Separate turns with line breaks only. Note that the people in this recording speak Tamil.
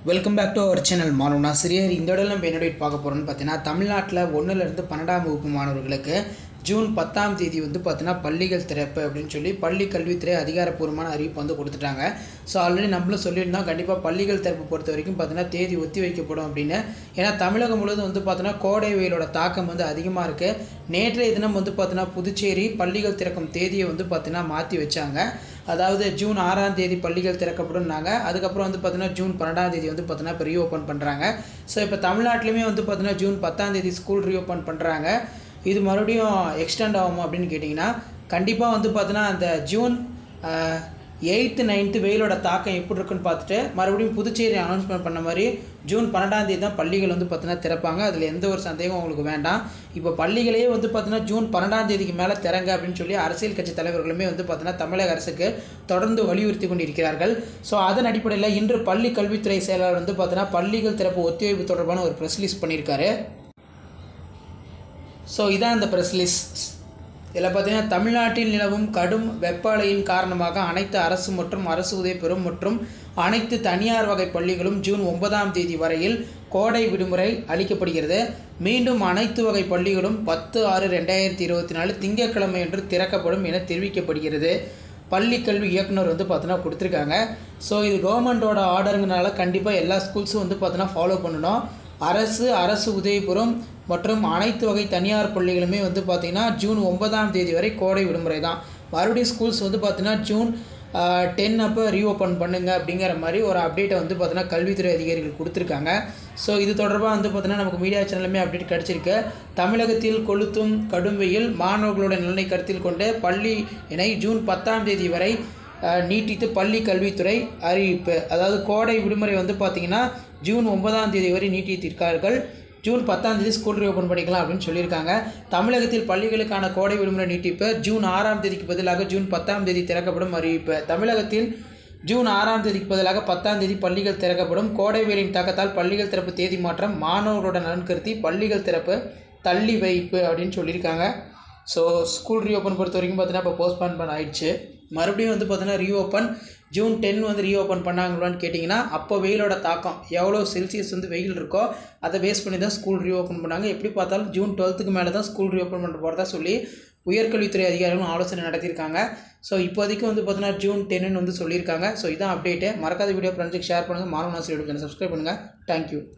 welcome back to our channel மாணவன் ஆசிரியர் இந்த இடம் நம்ம என்ன பார்க்க போகிறோம்னு பார்த்தீங்கன்னா தமிழ்நாட்டில் ஒன்றுலேருந்து பன்னெண்டாம் வகுப்பு மாணவர்களுக்கு ஜூன் பத்தாம் தேதி வந்து பார்த்தீங்கன்னா பள்ளிகள் திறப்பு அப்படின்னு சொல்லி பள்ளி கல்வித்துறை அதிகாரப்பூர்வமான அறிவிப்பு வந்து கொடுத்துட்டாங்க ஸோ ஆல்ரெடி நம்மளும் சொல்லியிருந்தோம் கண்டிப்பாக பள்ளிகள் திறப்பு பொறுத்த வரைக்கும் பார்த்தீங்கன்னா தேதி ஒத்தி வைக்கப்படும் அப்படின்னு ஏன்னா தமிழகம் முழுவதும் வந்து பார்த்தீங்கன்னா கோடை வெயிலோட தாக்கம் வந்து அதிகமாக இருக்குது நேற்றைய தினம் வந்து பார்த்தீங்கன்னா புதுச்சேரி பள்ளிகள் திறக்கும் தேதியை வந்து பார்த்தீங்கன்னா மாற்றி வச்சாங்க அதாவது ஜூன் ஆறாம் தேதி பள்ளிகள் திறக்கப்படும்னாங்க அதுக்கப்புறம் வந்து பார்த்தீங்கன்னா ஜூன் பன்னெண்டாம் தேதி வந்து பார்த்தீங்கன்னா இப்போ ரீஓப்பன் பண்ணுறாங்க ஸோ இப்போ தமிழ்நாட்டிலுமே வந்து பார்த்தீங்கன்னா ஜூன் பத்தாம் தேதி ஸ்கூல் ரீஓப்பன் பண்ணுறாங்க இது மறுபடியும் எக்ஸ்டெண்ட் ஆகுமா அப்படின்னு கேட்டிங்கன்னா கண்டிப்பாக வந்து பார்த்தீங்கன்னா அந்த ஜூன் எயித்து நைன்த்து வெயிலோட தாக்கம் எப்படி இருக்குன்னு பார்த்துட்டு மறுபடியும் புதுச்சேரி அனௌன்ஸ்மெண்ட் பண்ண மாதிரி ஜூன் பன்னெண்டாம் தேதி தான் பள்ளிகள் வந்து பார்த்தீங்கன்னா திறப்பாங்க அதில் எந்த ஒரு சந்தேகம் உங்களுக்கு வேண்டாம் இப்போ பள்ளிகளையே வந்து பார்த்தீங்கன்னா ஜூன் பன்னெண்டாம் தேதிக்கு மேலே திறங்க அப்படின்னு சொல்லி அரசியல் கட்சி தலைவர்களுமே வந்து பார்த்தீங்கன்னா தமிழக அரசுக்கு தொடர்ந்து வலியுறுத்தி கொண்டிருக்கிறார்கள் ஸோ அதன் அடிப்படையில் இன்று பள்ளி கல்வித்துறை செயலாளர் வந்து பார்த்தீங்கன்னா பள்ளிகள் திறப்பு ஒத்திவைப்பு தொடர்பான ஒரு ப்ரெஸ் ரிலீஸ் பண்ணியிருக்காரு ஸோ இதான் அந்த ப்ரெஸ் ரிலீஸ் இதில் பார்த்தீங்கன்னா தமிழ்நாட்டில் நிலவும் கடும் வெப்ப அலையின் காரணமாக அனைத்து அரசு மற்றும் அரசு உதவி பெறும் மற்றும் அனைத்து தனியார் வகை பள்ளிகளும் ஜூன் ஒன்பதாம் தேதி வரையில் கோடை விடுமுறை அளிக்கப்படுகிறது மீண்டும் அனைத்து வகை பள்ளிகளும் பத்து ஆறு ரெண்டாயிரத்தி இருபத்தி நாலு திங்கட்கிழமை என்று திறக்கப்படும் என தெரிவிக்கப்படுகிறது பள்ளி கல்வி இயக்குனர் வந்து பார்த்தோன்னா கொடுத்துருக்காங்க ஸோ இது கவர்மெண்ட்டோட ஆர்டருங்கனால கண்டிப்பாக எல்லா ஸ்கூல்ஸும் வந்து பார்த்தோன்னா ஃபாலோ பண்ணணும் அரசு அரசு உதவிபுறம் மற்றும் அனைத்து வகை தனியார் பள்ளிகளுமே வந்து பார்த்திங்கன்னா ஜூன் ஒன்பதாம் தேதி வரை கோடை விடுமுறை தான் மறுபடியும் ஸ்கூல்ஸ் வந்து பார்த்திங்கன்னா ஜூன் டென் அப்போ ரீஓப்பன் பண்ணுங்க அப்படிங்கிற மாதிரி ஒரு அப்டேட்டை வந்து பார்த்தீங்கன்னா கல்வித்துறை அதிகாரிகள் கொடுத்துருக்காங்க ஸோ இது தொடர்பாக வந்து பார்த்தீங்கன்னா நமக்கு மீடியா சேனலுமே அப்டேட் கிடச்சிருக்கு தமிழகத்தில் கொளுத்தும் கடும் வெயில் மாணவர்களோட நலனை கருத்தில் கொண்டு பள்ளி இணை ஜூன் பத்தாம் தேதி வரை நீட்டித்து பள்ளி கல்வித்துறை அறிவிப்பு அதாவது கோடை விடுமுறை வந்து பார்த்திங்கன்னா ஜூன் ஒன்பதாம் தேதி வரை நீட்டித்திருக்கார்கள் ஜூன் பத்தாம் தேதி ஸ்கூல் ரீஓப்பன் பண்ணிக்கலாம் அப்படின்னு சொல்லியிருக்காங்க தமிழகத்தில் பள்ளிகளுக்கான கோடை விடுமுறை நீட்டிப்பு ஜூன் ஆறாம் தேதிக்கு பதிலாக ஜூன் பத்தாம் தேதி திறக்கப்படும் அறிவிப்பு தமிழகத்தில் ஜூன் ஆறாம் தேதிக்கு பதிலாக பத்தாம் தேதி பள்ளிகள் திறக்கப்படும் கோடை வெயிலின் தாக்கத்தால் பள்ளிகள் திறப்பு தேதி மாற்றம் மாணவர்களோட நலன் கருதி பள்ளிகள் திறப்பு தள்ளி வைப்பு அப்படின்னு சொல்லியிருக்காங்க ஸோ ஸ்கூல் ரீஓப்பன் பொறுத்த வரைக்கும் பார்த்தீங்கன்னா இப்போ போஸ்ட்பான் பண்ண ஆயிடுச்சு மறுபடியும் வந்து பார்த்தீங்கன்னா ரீஓப்பன் ஜூன் டென் வந்து ரீஓப்பன் பண்ணாங்களான்னு கேட்டிங்கன்னா அப்போ வெயிலோட தாக்கம் எவ்வளோ செல்சியஸ் வந்து வெயில் இருக்கோ அதை பேஸ் பண்ணி தான் ஸ்கூல் ரீஓப்பன் பண்ணாங்க எப்படி பார்த்தாலும் ஜூன் டுவெல்த்துக்கு மேலே தான் ஸ்கூல் ரீஓப்பன் பண்ண போகிறதா சொல்லி உயர்கல்வித்துறை அதிகாரிகளும் ஆலோசனை நடத்தியிருக்காங்க ஸோ இப்போதைக்கு வந்து பார்த்தீங்கன்னா ஜூன் டென்னு வந்து சொல்லியிருக்காங்க ஸோ இதான் அப்டேட்டு மறக்காத வீடியோ ஃப்ரெண்ட்ஸுக்கு ஷேர் பண்ணுங்கள் மாணவ ஆசிரியர் சப்ஸ்கிரைப் பண்ணுங்கள் தேங்க்யூ